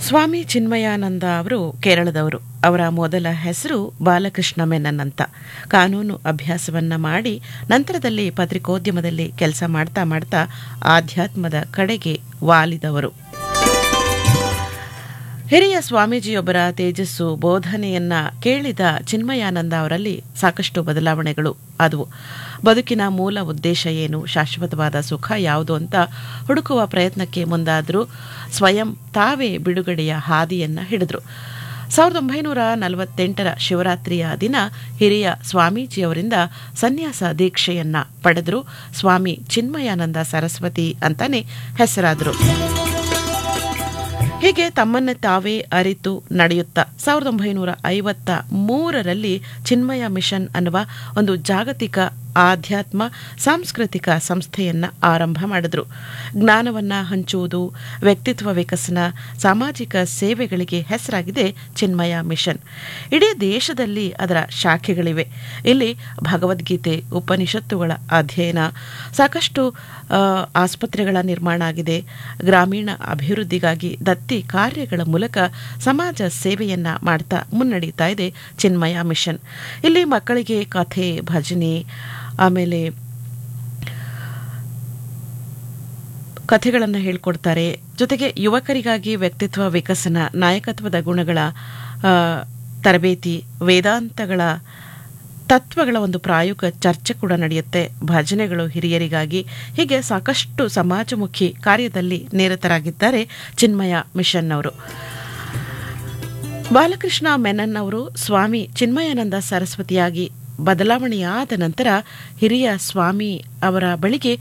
ಸ್ವಾಮಿ ಚಿನ್ಮಯಾನಂದ ಅವರು ಕೇರಳದವರು ಅವರ ಮೊದಲ ಹೆಸರು ಬಾಲಕೃಷ್ಣ ಮೆನನ್ ಅಂತ ಕಾನೂನು ಅಭ್ಯಾಸವನ್ನ ಮಾಡಿ ನಂತರದಲ್ಲಿ ಪತ್ರಿಕೋದ್ಯಮದಲ್ಲಿ ಕೆಲಸ ಮಾಡ್ತಾ ಮಾಡ್ತಾ ಆಧ್ಯಾತ್ಮದ ಕಡೆಗೆ ವಾಲಿದವರು ಹಿರಿಯ ಸ್ವಾಮೀಜಿಯೊಬ್ಬರ ತೇಜಸ್ಸು ಬೋಧನೆಯನ್ನ ಕೇಳಿದ ಚಿನ್ಮಯಾನಂದ ಅವರಲ್ಲಿ ಸಾಕಷ್ಟು ಬದಲಾವಣೆಗಳು ಆದವು ಬದುಕಿನ ಮೂಲ ಉದ್ದೇಶ ಏನು ಶಾಶ್ವತವಾದ ಸುಖ ಯಾವುದು ಅಂತ ಹುಡುಕುವ ಪ್ರಯತ್ನಕ್ಕೆ ಮುಂದಾದರೂ ಸ್ವಯಂ ತಾವೇ ಬಿಡುಗಡೆಯ ಹಾದಿಯನ್ನ ಹಿಡಿದ್ರು ಸಾವಿರದ ಒಂಬೈನೂರ ನಲವತ್ತೆಂಟರ ಶಿವರಾತ್ರಿಯ ದಿನ ಹಿರಿಯ ಸ್ವಾಮೀಜಿಯವರಿಂದ ಸನ್ಯಾಸ ದೀಕ್ಷೆಯನ್ನ ಪಡೆದರು ಸ್ವಾಮಿ ಚಿನ್ಮಯಾನಂದ ಸರಸ್ವತಿ ಅಂತಾನೆ ಹೆಸರಾದರು ಹೀಗೆ ತಮ್ಮನ್ನು ತಾವೇ ಅರಿತು ನಡೆಯುತ್ತಾ ಸಾವಿರದ ಒಂಬೈನೂರ ಐವತ್ತ ಮೂರರಲ್ಲಿ ಚಿನ್ಮಯ ಮಿಷನ್ ಅನ್ನುವ ಒಂದು ಜಾಗತಿಕ ಆಧ್ಯಾತ್ಮ ಸಾಂಸ್ಕೃತಿಕ ಸಂಸ್ಥೆಯನ್ನ ಆರಂಭ ಮಾಡಿದ್ರು ಜ್ಞಾನವನ್ನ ಹಂಚುವುದು ವ್ಯಕ್ತಿತ್ವ ವಿಕಸನ ಸಾಮಾಜಿಕ ಸೇವೆಗಳಿಗೆ ಹೆಸರಾಗಿದೆ ಚಿನ್ಮಯ ಮಿಷನ್ ಇಡೀ ದೇಶದಲ್ಲಿ ಅದರ ಶಾಖೆಗಳಿವೆ ಇಲ್ಲಿ ಭಗವದ್ಗೀತೆ ಉಪನಿಷತ್ತುಗಳ ಅಧ್ಯಯನ ಸಾಕಷ್ಟು ಆಸ್ಪತ್ರೆಗಳ ನಿರ್ಮಾಣ ಆಗಿದೆ ಗ್ರಾಮೀಣ ಅಭಿವೃದ್ಧಿಗಾಗಿ ದತ್ತಿ ಕಾರ್ಯಗಳ ಮೂಲಕ ಸಮಾಜ ಸೇವೆಯನ್ನ ಮಾಡ್ತಾ ಮುನ್ನಡೀತಾ ಇದೆ ಚಿನ್ಮಯ ಮಿಷನ್ ಇಲ್ಲಿ ಮಕ್ಕಳಿಗೆ ಕಥೆ ಭಜನೆ ಆಮೇಲೆ ಕಥೆಗಳನ್ನು ಹೇಳ್ಕೊಡ್ತಾರೆ ಜೊತೆಗೆ ಯುವಕರಿಗಾಗಿ ವ್ಯಕ್ತಿತ್ವ ವಿಕಸನ ನಾಯಕತ್ವದ ಗುಣಗಳ ತರಬೇತಿ ವೇದಾಂತಗಳ ತತ್ವಗಳ ಒಂದು ಪ್ರಾಯೋಗಿಕ ಚರ್ಚೆ ಕೂಡ ನಡೆಯುತ್ತೆ ಭಜನೆಗಳು ಹಿರಿಯರಿಗಾಗಿ ಹೀಗೆ ಸಾಕಷ್ಟು ಸಮಾಜಮುಖಿ ಕಾರ್ಯದಲ್ಲಿ ನಿರತರಾಗಿದ್ದಾರೆ ಚಿನ್ಮಯ ಮಿಷನ್ ಅವರು ಬಾಲಕೃಷ್ಣ ಮೆನನ್ ಅವರು ಸ್ವಾಮಿ ಚಿನ್ಮಯಾನಂದ ಸರಸ್ವತಿಯಾಗಿ ಬದಲಾವಣೆಯಾದ ನಂತರ ಹಿರಿಯ ಸ್ವಾಮಿ ಅವರ ಬಳಿಗೆ